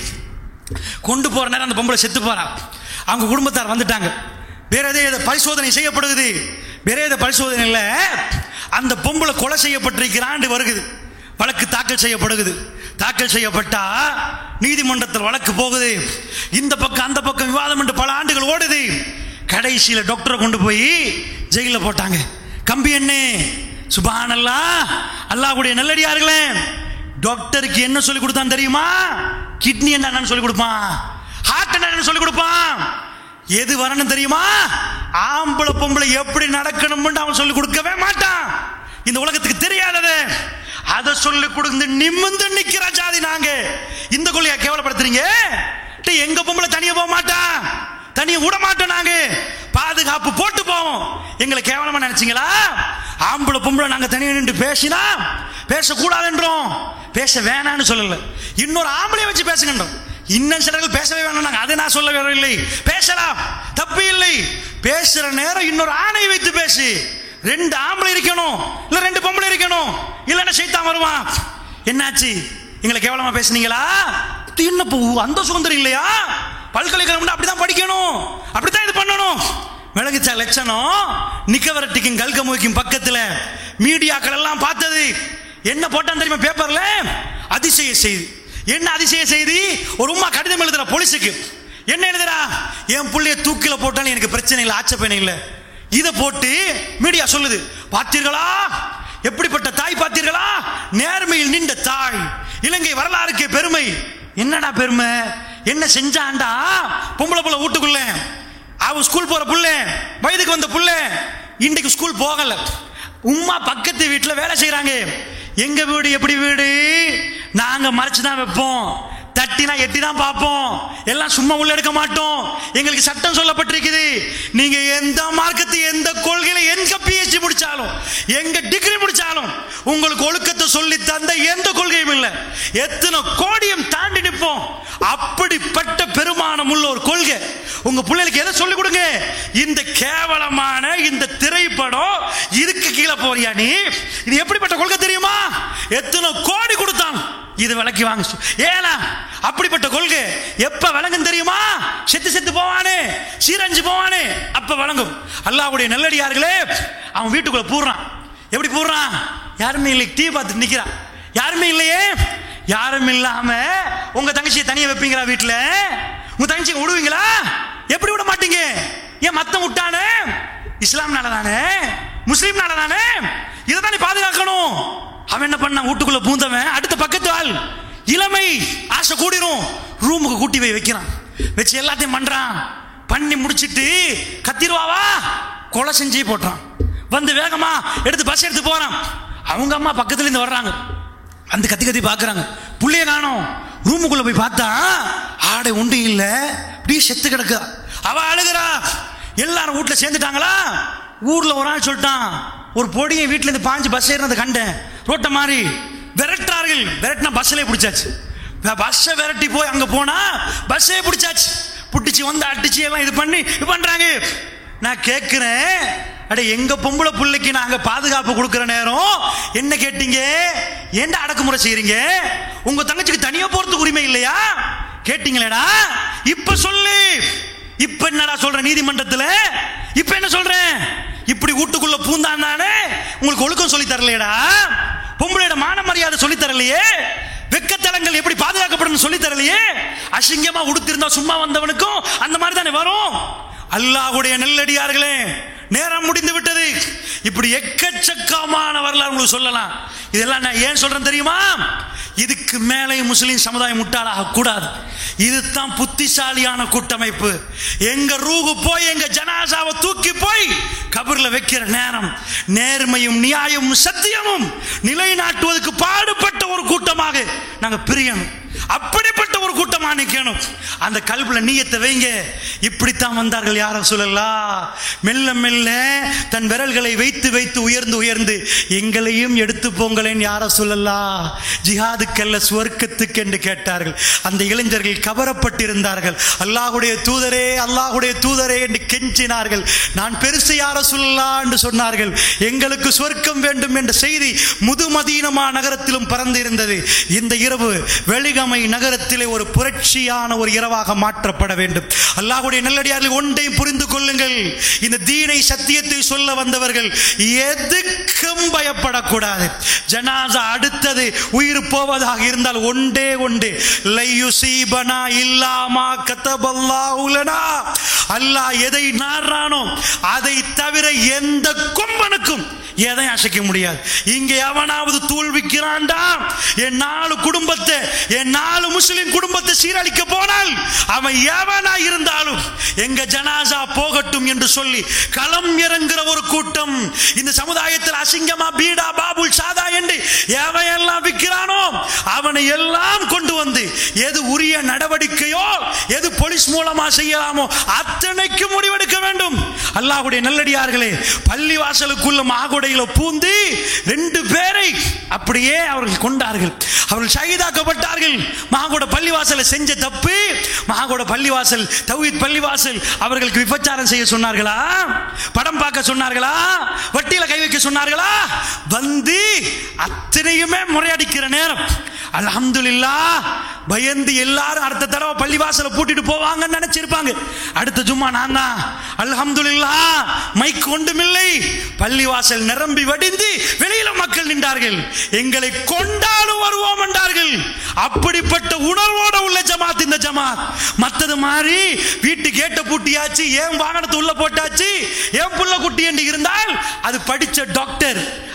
கொண்டு போற நேரம் அந்த பொம்பளை செத்து போறா அவங்க குடும்பத்தார் வந்துட்டாங்க வேற எதே பரிசோதனை செய்யப்படுகிறது வேற எதை பரிசோதனை இல்லை அந்த பொம்பளை கொலை செய்யப்பட்டிருக்கிறாண்டு வருகுது வழக்கு தாக்கல் செய்யப்படுகிறது தாக்கல் செய்யப்பட்டா நீதிமன்றத்தில் வழக்கு போகுது இந்த பக்கம் அந்த பக்கம் விவாதம் என்று பல ஆண்டுகள் ஓடுது கடைசியில் டாக்டரை கொண்டு போய் ஜெயிலில் போட்டாங்க கம்பி என்ன சுபானல்லா அல்லாஹ்வுடைய நல்லடியார்களே டாக்டருக்கு என்ன சொல்லி கொடுத்தான் தெரியுமா கிட்னி என்னன்னு சொல்லி கொடுப்பான் ஹார்ட் என்னன்னு சொல்லி கொடுப்பான் எது வரணும் தெரியுமா ஆம்பளை பொம்பளை எப்படி நடக்கணும்னு அவன் சொல்லி கொடுக்கவே மாட்டான் இந்த உலகத்துக்கு தெரியாதது அதை சொல்லி கொடுத்து நிமிந்து நிக்கிற ஜாதி நாங்க இந்த கொள்ளையா கேவலப்படுத்துறீங்க டேய், எங்க பொம்பளை தனியா போக மாட்டான் தனியா விட மாட்டோம் நாங்க பாதுகாப்பு போட்டு போவோம் எங்களை கேவலமா நினைச்சீங்களா ஆம்பளை பொம்பளை நாங்க தனியா நின்று பேசினா பேசக்கூடாதுன்றோம் பேச வேணாம்னு சொல்லல இன்னொரு ஆம்பளை வச்சு பேசுகின்றோம் இன்னும் சிலர்கள் பேசவே வேணாம் நாங்க அதை நான் சொல்ல வரவில்லை பேசலாம் தப்பு இல்லை பேசுற நேரம் இன்னொரு ஆணை வைத்து பேசு ரெண்டு ஆம்பளை இருக்கணும் இல்ல ரெண்டு பொம்பளை இருக்கணும் இல்லைன்னா சைத்தான் வருவான் என்னாச்சு எங்களை கேவலமா பேசுனீங்களா இது என்ன பூ அந்த சுதந்திரம் இல்லையா பல்கலைக்கழகம் அப்படிதான் படிக்கணும் அப்படித்தான் இது பண்ணணும் விளங்குச்சா லட்சணம் நிக்கவரட்டிக்கும் கல்கமுக்கும் பக்கத்துல மீடியாக்கள் எல்லாம் பார்த்தது என்ன போட்டான் தெரியுமா பேப்பர்ல அதிசய செய்தி என்ன அதிசய செய்தி ஒரு உமா கடிதம் எழுதுற போலீஸுக்கு என்ன எழுதுறா என் புள்ளைய தூக்கில போட்டாலும் எனக்கு பிரச்சனை இல்லை ஆட்சேபனை இல்லை இதை போட்டு மீடியா சொல்லுது பார்த்தீர்களா எப்படிப்பட்ட தாய் பார்த்தீர்களா நேர்மையில் நின்ற தாய் இலங்கை வரலாறுக்கு பெருமை என்னடா பெருமை என்ன செஞ்சாண்டா பொம்பளை புள்ள வீட்டுக்குள்ள அவ ஸ்கூல் போற புள்ள வயதுக்கு வந்த புள்ள இன்றைக்கு ஸ்கூல் போகல உம்மா பக்கத்து வீட்டில் வேலை செய்கிறாங்க எங்க வீடு எப்படி வீடு நாங்க மறைச்சு தான் வைப்போம் தட்டினா எட்டி தான் பார்ப்போம் எல்லாம் சும்மா உள்ள எடுக்க மாட்டோம் எங்களுக்கு சட்டம் சொல்லப்பட்டிருக்குது நீங்க எந்த மார்க்கத்தை எந்த கொள்கையில எங்க பிஹெச்டி முடிச்சாலும் எங்க டிகிரி முடிச்சாலும் உங்களுக்கு ஒழுக்கத்தை சொல்லி தந்த எந்த கொள்கையும் இல்லை எத்தனை கோடியும் தாண்டி நிற்போம் அப்படிப்பட்ட பெருமானம் உள்ள ஒரு கொள்கை உங்க பிள்ளைகளுக்கு எதை சொல்லிக் கொடுங்க இந்த கேவலமான இந்த திரைப்படம் இதுக்கு கீழே போறியா நீ இது எப்படிப்பட்ட கொள்கை தெரியுமா எத்தனை கோடி கொடுத்தான் இது விலைக்கு வாங்க சொ- ஏனா அப்படிப்பட்ட கொள்கை எப்ப விளங்கும் தெரியுமா செத்து செத்து போவானே சீரஞ்சு போவானே அப்ப விளங்கும் அல்லாஹ்வுடைய நல்லடியார்களே அவன் வீட்டுக்குள்ள பூர்றான் எப்படி பூர்றான் யாருமே இல்லை டீ பார்த்துட்டு நிக்கிறான் யாருமே இல்லையே யாரும் இல்லாம உங்க தங்கச்சியை தனியா வைப்பீங்களா வீட்டுல உங்க தங்கச்சியை விடுவீங்களா எப்படி விட மாட்டீங்க ஏன் மத்தம் விட்டானே இஸ்லாம்னால தானே முஸ்லீம்னால தானே இதை தானே பாதுகாக்கணும் அவன் என்ன பண்ணான் வீட்டுக்குள்ள பூந்தவன் அடுத்த பக்கத்து ஆள் இளமை ஆசை கூடிரும் ரூமுக்கு கூட்டி போய் வைக்கிறான் வச்சு எல்லாத்தையும் பண்றான் பண்ணி முடிச்சிட்டு கத்திருவாவா கொலை செஞ்சு போட்டுறான் வந்து வேகமா எடுத்து பஸ் எடுத்து போறான் அவங்க அம்மா பக்கத்துல இருந்து வர்றாங்க அந்த கத்தி கத்தி பார்க்கறாங்க புள்ளைய காணோம் ரூமுக்குள்ள போய் பார்த்தா ஆடை உண்டு இல்ல அப்படியே செத்து கிடக்கு அவ அழுகிறா எல்லாரும் வீட்டுல சேர்ந்துட்டாங்களா ஊர்ல ஒரு ஆள் சொல்லிட்டான் ஒரு பொடியை வீட்டுல இருந்து பாஞ்சு பஸ் ஏறினது கண்டேன் ரோட்ட மாதிரி விரட்டுறார்கள் விரட்டினா பஸ்ஸிலே பிடிச்சாச்சு பஸ்ஸை விரட்டி போய் அங்க போனா பஸ்ஸே பிடிச்சாச்சு பிடிச்சி வந்து அடிச்சு எல்லாம் இது பண்ணி இது பண்றாங்க நான் கேட்கிறேன் அட எங்க பொம்பளை பிள்ளைக்கு நாங்க பாதுகாப்பு கொடுக்கிற நேரம் என்ன கேட்டீங்க ஏன்டா அடக்குமுறை செய்றீங்க உங்க தங்கச்சிக்கு தனியா போறதுக்கு உரிமை இல்லையா கேட்டீங்களேடா இப்ப சொல்லு இப்ப என்னடா சொல்ற நீதிமன்றத்துல இப்ப என்ன சொல்றேன் இப்படி வீட்டுக்குள்ள பூந்தான் தானே உங்களுக்கு ஒழுக்கம் சொல்லி தரலையடா பொம்பளையோட மான மரியாதை சொல்லி தரலையே வெக்கத்தலங்கள் எப்படி பாதுகாக்கப்படும் சொல்லி தரலையே அசிங்கமா உடுத்திருந்தா சும்மா வந்தவனுக்கும் அந்த மாதிரி தானே வரும் அல்லாஹ்வுடைய நெல்லடியார்களே நேரம் முடிந்து விட்டது இப்படி எக்கச்சக்கமான வரலாறு உங்களுக்கு சொல்லலாம் இதெல்லாம் நான் ஏன் சொல்றேன் தெரியுமா இதுக்கு மேலே முஸ்லிம் சமுதாயம் முட்டாளாக கூடாது இதுதான் புத்திசாலியான கூட்டமைப்பு எங்க ரூகு போய் எங்க ஜனாசாவை தூக்கி போய் கபர்ல வைக்கிற நேரம் நேர்மையும் நியாயமும் சத்தியமும் நிலைநாட்டுவதற்கு பாடுபட்ட ஒரு கூட்டமாக நாங்க பிரியணும் அப்படிப்பட்ட ஒரு கூட்டமா நிக்கணும் அந்த கல்புல நீயத்தை வைங்க இப்படித்தான் வந்தார்கள் யாரும் சொல்லலாம் மெல்ல மெல்ல தன் விரல்களை வைத்து வைத்து உயர்ந்து உயர்ந்து எங்களையும் எடுத்து போங்களேன் யார சொல்லலாம் ஜிஹாதுக்கல்ல சுவர்க்கத்துக்கு என்று கேட்டார்கள் அந்த இளைஞர்கள் கவரப்பட்டிருந்தார்கள் அல்லாஹ்வுடைய தூதரே அல்லாஹ்வுடைய தூதரே என்று கெஞ்சினார்கள் நான் பெருசு யார சொல்லலாம் என்று சொன்னார்கள் எங்களுக்கு சொர்க்கம் வேண்டும் என்ற செய்தி முதுமதீனமா நகரத்திலும் பறந்து இருந்தது இந்த இரவு வெளிகமை நகரத்திலே ஒரு புரட்சியான ஒரு இரவாக மாற்றப்பட வேண்டும் அல்லாஹ்வுடைய நல்லடியார்கள் ஒன்றை புரிந்து கொள்ளுங்கள் இந்த தீனை சத்தியத்தை சொல்ல வந்தவர்கள் எதுக்கும் பயப்படக்கூடாது ஜனாசா அடுத்தது உயிர் போவதாக இருந்தால் ஒன்றே ஒன்று லையுசீபனா இல்லாமா கத்தபல்லாஹுலனா அல்லாஹ் எதை நாடுறானோ அதை தவிர எந்த கொம்பனுக்கும் எதையும் அசைக்க முடியாது இங்க எவனாவது தூள் விற்கிறான்டா என் நாலு குடும்பத்தை என் நாலு முஸ்லிம் குடும்பத்தை சீரழிக்க போனால் அவன் எவனா இருந்தாலும் எங்க ஜனாசா போகட்டும் என்று சொல்லி களம் இறங்குற ஒரு கூட்டம் இந்த சமுதாயத்தில் அசிங்கமா பீடா பாபுல் சாதா என்று எவன் எல்லாம் விற்கிறானோ அவனை எல்லாம் கொண்டு வந்து எது உரிய நடவடிக்கையோ எது போலீஸ் மூலமா செய்யலாமோ அத்தனைக்கு முடிவெடுக்க வேண்டும் அல்லாஹ்வுடைய நல்லடியார்களே பள்ளி வாசலுக்குள்ள மாகுடையில பூந்து ரெண்டு பேரை அப்படியே அவர்கள் கொண்டார்கள் அவர்கள் ஷஹீதாக்கப்பட்டார்கள் மாகுட பள்ளிவாசலை செஞ்ச தப்பு மாகுட பள்ளிவாசல் தௌஹீத் பள்ளிவாசல் அவர்களுக்கு விபச்சாரம் செய்ய சொன்னார்களா படம் பார்க்க சொன்னார்களா வட்டியில கை வைக்க சொன்னார்களா வந்து அத்தனையுமே முறையடிக்கிற நேரம் அல்ஹம்துலில்லாஹ் பயந்து எல்லாரும் அடுத்த தடவை பள்ளிவாசலை பூட்டிட்டு போவாங்கன்னு நினைச்சிருப்பாங்க அடுத்த ஜும்மா நான் தான் அல்ஹம்துலில்லாஹ் மைக் ஒன்றுமில்லை பள்ளிவாசல் நிரம்பி வடிந்து வெளியில மக்கள் நின்றார்கள் எங்களை கொண்டாலும் வருவோம் என்றார்கள் அப்படிப்பட்ட உணர்வோட உள்ள ஜமாத் இந்த ஜமாத் மத்தது மாதிரி வீட்டு கேட்ட பூட்டியாச்சு ஏன் வாகனத்தை உள்ள போட்டாச்சு ஏன் புள்ள குட்டி என்று இருந்தால் அது படிச்ச டாக்டர்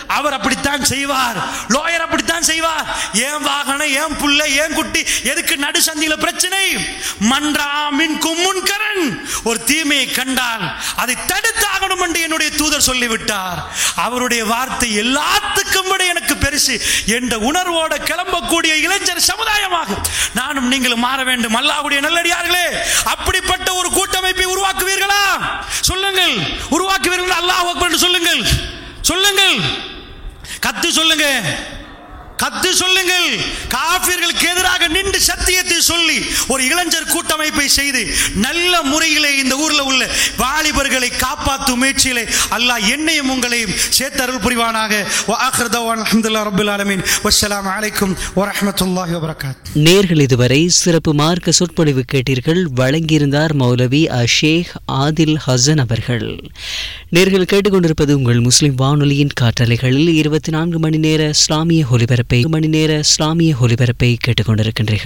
அவர் அப்படித்தான் செய்வார் லோயர் அப்படித்தான் செய்வார் ஏன் வாகனம் ஏன் புள்ள ஏன் குட்டி எதுக்கு நடு சந்தியில பிரச்சனை மன்றாமின் கும்முன் கரண் ஒரு தீமையை கண்டால் அதை தடுத்தாகணும் என்று என்னுடைய தூதர் சொல்லிவிட்டார் அவருடைய வார்த்தை எல்லாத்துக்கும் விட எனக்கு பெருசு என்ற உணர்வோட கிளம்பக்கூடிய இளைஞர் சமுதாயமாக நானும் நீங்களும் மாற வேண்டும் அல்லாஹ்வுடைய நல்லடியார்களே அப்படிப்பட்ட ஒரு கூட்டமைப்பை உருவாக்குவீர்களா சொல்லுங்கள் உருவாக்குவீர்கள் அல்லாஹ் அக்பர் என்று சொல்லுங்கள் சொல்லுங்கள் கத்து சொல்லுங்க கத்து சொல்லுங்கள் காபிர்களுக்கு எதிராக நின்று சத்தியத்தை சொல்லி ஒரு இளைஞர் கூட்டமைப்பை செய்து நல்ல முறையிலே இந்த ஊர்ல உள்ள வாலிபர்களை காப்பாற்றும் முயற்சியிலே அல்லாஹ் என்னையும் உங்களையும் சேர்த்தருள் புரிவானாக அல்ஹம்துலில்லாஹி ரப்பில் ஆலமீன் வஸ்ஸலாமு அலைக்கும் வரஹ்மத்துல்லாஹி வபரகாத் நேர்கள் இதுவரை சிறப்பு மார்க்க சொற்பொழிவு கேட்டீர்கள் வழங்கியிருந்தார் மௌலவி அஷேக் ஆதில் ஹசன் அவர்கள் நேர்கள் கேட்டுக்கொண்டிருப்பது உங்கள் முஸ்லிம் வானொலியின் காற்றலைகளில் இருபத்தி நான்கு மணி நேர இஸ்லாமிய ஒலிபரப்பை மணி நேர இஸ்லாமிய ஒலிபரப்பை கேட்டுக்கொண்டிருக்கின்றீர்கள்